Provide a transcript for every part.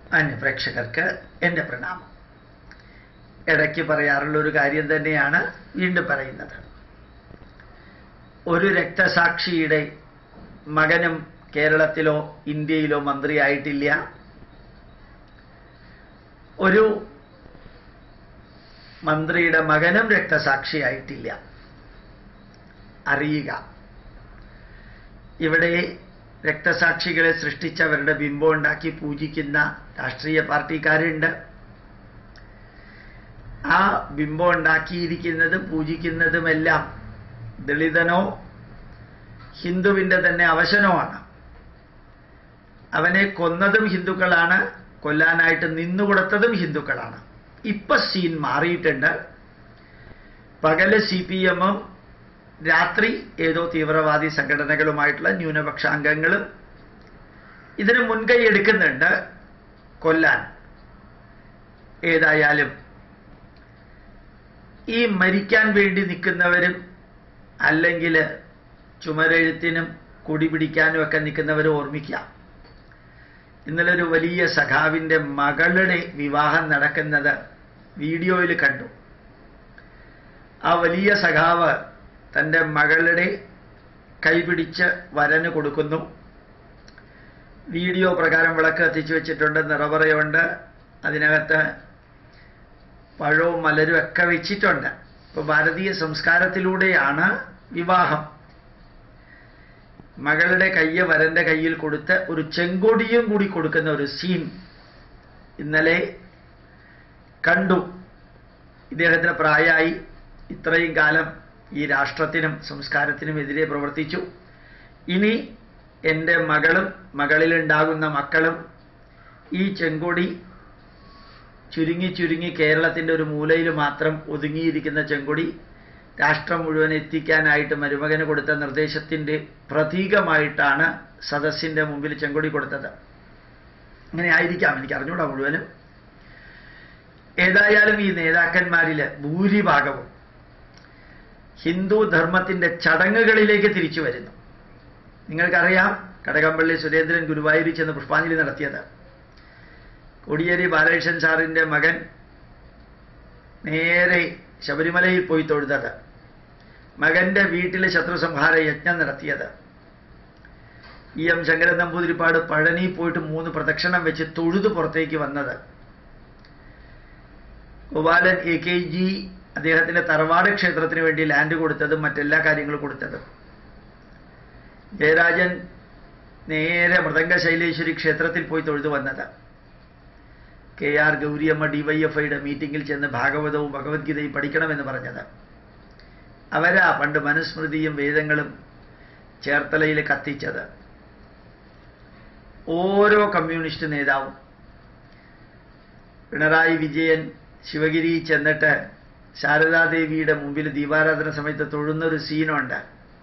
അന്യ പ്രേക്ഷകർക്ക് എൻ്റെ പ്രണാമം ഇടയ്ക്ക് പറയാറുള്ള ഒരു കാര്യം തന്നെയാണ് വീണ്ടും പറയുന്നത് ഒരു രക്തസാക്ഷിയുടെ മകനും കേരളത്തിലോ ഇന്ത്യയിലോ മന്ത്രിയായിട്ടില്ല ഒരു മന്ത്രിയുടെ മകനും രക്തസാക്ഷിയായിട്ടില്ല അറിയുക ഇവിടെ രക്തസാക്ഷികളെ സൃഷ്ടിച്ചവരുടെ ബിംബം ഉണ്ടാക്കി പൂജിക്കുന്ന രാഷ്ട്രീയ പാർട്ടിക്കാരുണ്ട് ആ ബിംബം ഉണ്ടാക്കിയിരിക്കുന്നതും പൂജിക്കുന്നതുമെല്ലാം ദളിതനോ ഹിന്ദുവിൻ്റെ തന്നെ അവശനോ ആണ് അവനെ കൊന്നതും ഹിന്ദുക്കളാണ് കൊല്ലാനായിട്ട് നിന്നുകൊടുത്തതും ഹിന്ദുക്കളാണ് ഇപ്പൊ സീൻ മാറിയിട്ടുണ്ട് പകല് സി പി എമ്മും രാത്രി ഏതോ തീവ്രവാദി സംഘടനകളുമായിട്ടുള്ള ന്യൂനപക്ഷ അംഗങ്ങളും ഇതിന് മുൻകൈ എടുക്കുന്നുണ്ട് കൊല്ലാൻ ഏതായാലും ഈ മരിക്കാൻ വേണ്ടി നിൽക്കുന്നവരും അല്ലെങ്കിൽ ചുമരെഴുത്തിനും കൊടി പിടിക്കാനും ഒക്കെ നിൽക്കുന്നവർ ഓർമ്മിക്കാം ഇന്നലെ ഒരു വലിയ സഖാവിൻ്റെ മകളുടെ വിവാഹം നടക്കുന്നത് വീഡിയോയിൽ കണ്ടു ആ വലിയ സഖാവ് തൻ്റെ മകളുടെ കൈപിടിച്ച് വരന് കൊടുക്കുന്നു വീഡിയോ പ്രകാരം വിളക്ക് കത്തിച്ചു വെച്ചിട്ടുണ്ട് നിറപറയുണ്ട് അതിനകത്ത് പഴവും മലരും ഒക്കെ വെച്ചിട്ടുണ്ട് ഇപ്പൊ ഭാരതീയ സംസ്കാരത്തിലൂടെയാണ് വിവാഹം മകളുടെ കയ്യ് വരന്റെ കയ്യിൽ കൊടുത്ത് ഒരു ചെങ്കൊടിയും കൂടി കൊടുക്കുന്ന ഒരു സീൻ ഇന്നലെ കണ്ടു ഇദ്ദേഹത്തിന് പ്രായമായി ഇത്രയും കാലം ഈ രാഷ്ട്രത്തിനും സംസ്കാരത്തിനും എതിരെ പ്രവർത്തിച്ചു ഇനി എൻ്റെ മകളും മകളിലുണ്ടാകുന്ന മക്കളും ഈ ചെങ്കൊടി ചുരുങ്ങി ചുരുങ്ങി കേരളത്തിൻ്റെ ഒരു മൂലയിൽ മാത്രം ഒതുങ്ങിയിരിക്കുന്ന ചെങ്കൊടി രാഷ്ട്രം മുഴുവൻ എത്തിക്കാനായിട്ട് മരുമകന് കൊടുത്ത നിർദ്ദേശത്തിൻ്റെ പ്രതീകമായിട്ടാണ് സദസ്സിൻ്റെ മുമ്പിൽ ചെങ്കൊടി കൊടുത്തത് അങ്ങനെ ആയിരിക്കാം എനിക്ക് അറിഞ്ഞൂടാ മുഴുവനും ഏതായാലും ഈ നേതാക്കന്മാരിൽ ഭൂരിഭാഗവും ഹിന്ദു ധർമ്മത്തിൻ്റെ ചടങ്ങുകളിലേക്ക് തിരിച്ചു വരുന്നു നിങ്ങൾക്കറിയാം കടകംപള്ളി സുരേന്ദ്രൻ ഗുരുവായൂരിൽ ചെന്ന് പുഷ്പാഞ്ജലി നടത്തിയത് കോടിയേരി ബാലകൃഷ്ണൻ സാറിൻ്റെ മകൻ നേരെ ശബരിമലയിൽ പോയി തൊഴുതത് മകന്റെ വീട്ടിൽ ശത്രുസംഹാര യജ്ഞം നടത്തിയത് ഇ എം ശങ്കരൻ നമ്പൂതിരിപ്പാട് പഴനി പോയിട്ട് മൂന്ന് പ്രദക്ഷിണം വെച്ച് തൊഴുതു പുറത്തേക്ക് വന്നത് ഗോപാലൻ എ കെ ജി അദ്ദേഹത്തിന്റെ തറവാട് ക്ഷേത്രത്തിന് വേണ്ടി ലാൻഡ് കൊടുത്തതും മറ്റെല്ലാ കാര്യങ്ങളും കൊടുത്തതും ജയരാജൻ നേരെ മൃദംഗ ശൈലേശ്വരി ക്ഷേത്രത്തിൽ പോയി തൊഴുതു വന്നത് കെ ആർ ഗൗരിയമ്മ ഡിവൈഎഫ്ഐയുടെ മീറ്റിംഗിൽ ചെന്ന് ഭാഗവതവും ഭഗവത്ഗീതയും പഠിക്കണമെന്ന് പറഞ്ഞത് അവരാ പണ്ട് മനുസ്മൃതിയും വേദങ്ങളും ചേർത്തലയിൽ കത്തിച്ചത് ഓരോ കമ്മ്യൂണിസ്റ്റ് നേതാവും പിണറായി വിജയൻ ശിവഗിരി ചെന്നിട്ട് ശാരദാദേവിയുടെ മുമ്പിൽ ദീപാരാധന സമയത്ത് തൊഴുന്നൊരു സീനുണ്ട്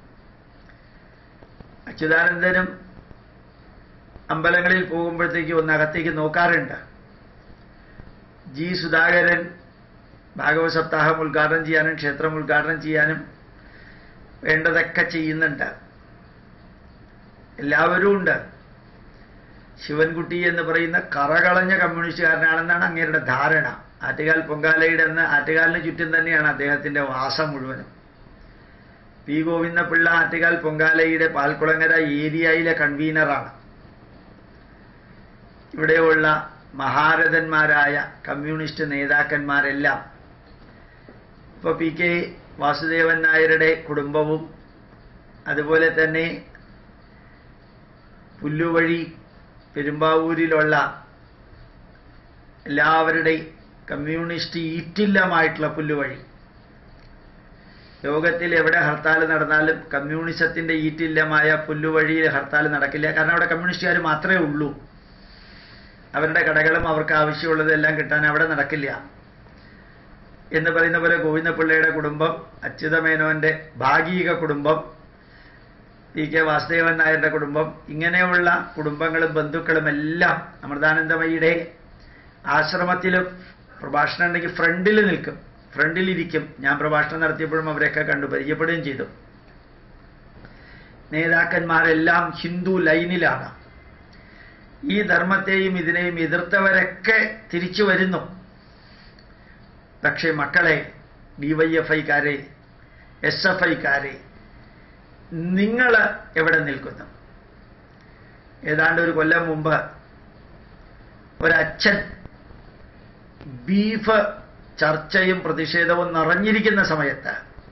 അച്യുതാനന്ദനും അമ്പലങ്ങളിൽ പോകുമ്പോഴത്തേക്ക് ഒന്ന് അകത്തേക്ക് നോക്കാറുണ്ട് ജി സുധാകരൻ ഭാഗവത സപ്താഹം ഉദ്ഘാടനം ചെയ്യാനും ക്ഷേത്രം ഉദ്ഘാടനം ചെയ്യാനും വേണ്ടതൊക്കെ ചെയ്യുന്നുണ്ട് എല്ലാവരും ഉണ്ട് ശിവൻകുട്ടി എന്ന് പറയുന്ന കറകളഞ്ഞ കമ്മ്യൂണിസ്റ്റുകാരനാണെന്നാണ് അങ്ങേരുടെ ധാരണ ആറ്റുകാൽ പൊങ്കാലയുടെ അന്ന് ആറ്റുകാലിന് ചുറ്റും തന്നെയാണ് അദ്ദേഹത്തിന്റെ വാസം മുഴുവനും പി ഗോവിന്ദപിള്ള ആറ്റുകാൽ പൊങ്കാലയുടെ പാൽക്കുളങ്ങര ഏരിയയിലെ കൺവീനറാണ് ഇവിടെയുള്ള മഹാരഥന്മാരായ കമ്മ്യൂണിസ്റ്റ് നേതാക്കന്മാരെല്ലാം ഇപ്പോൾ പി കെ വാസുദേവൻ നായരുടെ കുടുംബവും അതുപോലെ തന്നെ പുല്ലുവഴി പെരുമ്പാവൂരിലുള്ള എല്ലാവരുടെയും കമ്മ്യൂണിസ്റ്റ് ഈറ്റില്ലമായിട്ടുള്ള പുല്ലുവഴി ലോകത്തിൽ എവിടെ ഹർത്താൽ നടന്നാലും കമ്മ്യൂണിസത്തിന്റെ ഈറ്റില്ലമായ പുല്ലുവഴിയിൽ ഹർത്താൽ നടക്കില്ല കാരണം അവിടെ കമ്മ്യൂണിസ്റ്റുകാർ മാത്രമേ ഉള്ളൂ അവരുടെ കടകളും അവർക്ക് ആവശ്യമുള്ളതെല്ലാം കിട്ടാൻ അവിടെ നടക്കില്ല എന്ന് പറയുന്ന പോലെ ഗോവിന്ദപിള്ളയുടെ കുടുംബം അച്യുതമേനോന്റെ ഭാഗിക കുടുംബം പി കെ വാസുദേവൻ നായരുടെ കുടുംബം ഇങ്ങനെയുള്ള കുടുംബങ്ങളും ബന്ധുക്കളും എല്ലാം അമൃതാനന്ദമയിയുടെ ആശ്രമത്തിൽ പ്രഭാഷണം ഉണ്ടെങ്കിൽ ഫ്രണ്ടിൽ നിൽക്കും ഫ്രണ്ടിലിരിക്കും ഞാൻ പ്രഭാഷണം നടത്തിയപ്പോഴും അവരെയൊക്കെ കണ്ടു പരിചയപ്പെടുകയും ചെയ്തു നേതാക്കന്മാരെല്ലാം ഹിന്ദു ലൈനിലാണ് ഈ ധർമ്മത്തെയും ഇതിനെയും എതിർത്തവരൊക്കെ തിരിച്ചു വരുന്നു പക്ഷേ മക്കളെ ഡിവൈഎഫ്ഐക്കാരെ എസ് എഫ് ഐക്കാരെ നിങ്ങൾ എവിടെ നിൽക്കുന്നു ഏതാണ്ട് ഒരു കൊല്ലം മുമ്പ് ഒരച്ഛൻ ബീഫ് ചർച്ചയും പ്രതിഷേധവും നിറഞ്ഞിരിക്കുന്ന സമയത്ത്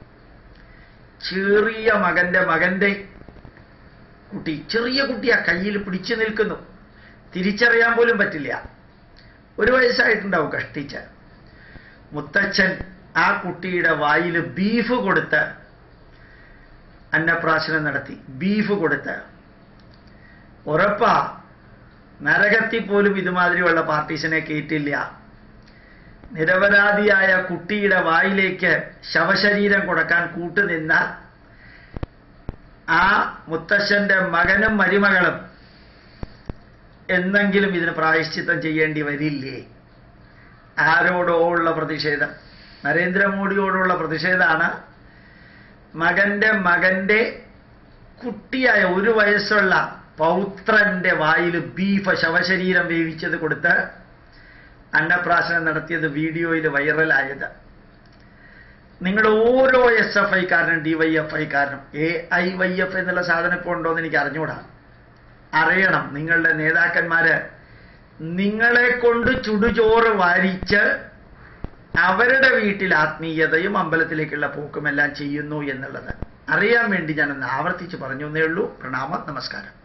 ചെറിയ മകന്റെ മകന്റെ കുട്ടി ചെറിയ കുട്ടി ആ കയ്യിൽ പിടിച്ചു നിൽക്കുന്നു തിരിച്ചറിയാൻ പോലും പറ്റില്ല ഒരു വയസ്സായിട്ടുണ്ടാവും കഷ്ടിച്ച് മുത്തച്ഛൻ ആ കുട്ടിയുടെ വായിൽ ബീഫ് കൊടുത്ത് അന്നപ്രാശനം നടത്തി ബീഫ് കൊടുത്ത് ഉറപ്പാ നരകത്തിൽ പോലും ഇതുമാതിരിയുള്ള പാർട്ടീഷനെ കയറ്റില്ല നിരപരാധിയായ കുട്ടിയുടെ വായിലേക്ക് ശവശരീരം കൊടുക്കാൻ കൂട്ടുനിന്ന ആ മുത്തശ്ശന്റെ മകനും മരുമകളും എന്നെങ്കിലും ഇതിന് പ്രായശ്ചിത്തം ചെയ്യേണ്ടി വരില്ലേ ആരോടോ ഉള്ള പ്രതിഷേധം നരേന്ദ്രമോദിയോടുള്ള പ്രതിഷേധമാണ് മകന്റെ മകന്റെ കുട്ടിയായ ഒരു വയസ്സുള്ള പൗത്രന്റെ വായിൽ ബീഫ് ശവശരീരം വേവിച്ചത് കൊടുത്ത് അന്നപ്രാശനം നടത്തിയത് വീഡിയോയിൽ വൈറലായത് നിങ്ങൾ ഓരോ എസ് എഫ് ഐക്കാരനും ഡി വൈ എഫ് ഐക്കാരനും എ ഐ വൈ എഫ് എന്നുള്ള സാധനം ഇപ്പോൾ ഉണ്ടോ എന്ന് എനിക്ക് അറിഞ്ഞുകൂടാ അറിയണം നിങ്ങളുടെ നേതാക്കന്മാര് നിങ്ങളെ കൊണ്ട് ചുടുചോറ് വാരിച്ച് അവരുടെ വീട്ടിൽ ആത്മീയതയും അമ്പലത്തിലേക്കുള്ള പോക്കുമെല്ലാം ചെയ്യുന്നു എന്നുള്ളത് അറിയാൻ വേണ്ടി ഞാനൊന്ന് ആവർത്തിച്ച് പറഞ്ഞു എന്നേ ഉള്ളൂ പ്രണാമം നമസ്കാരം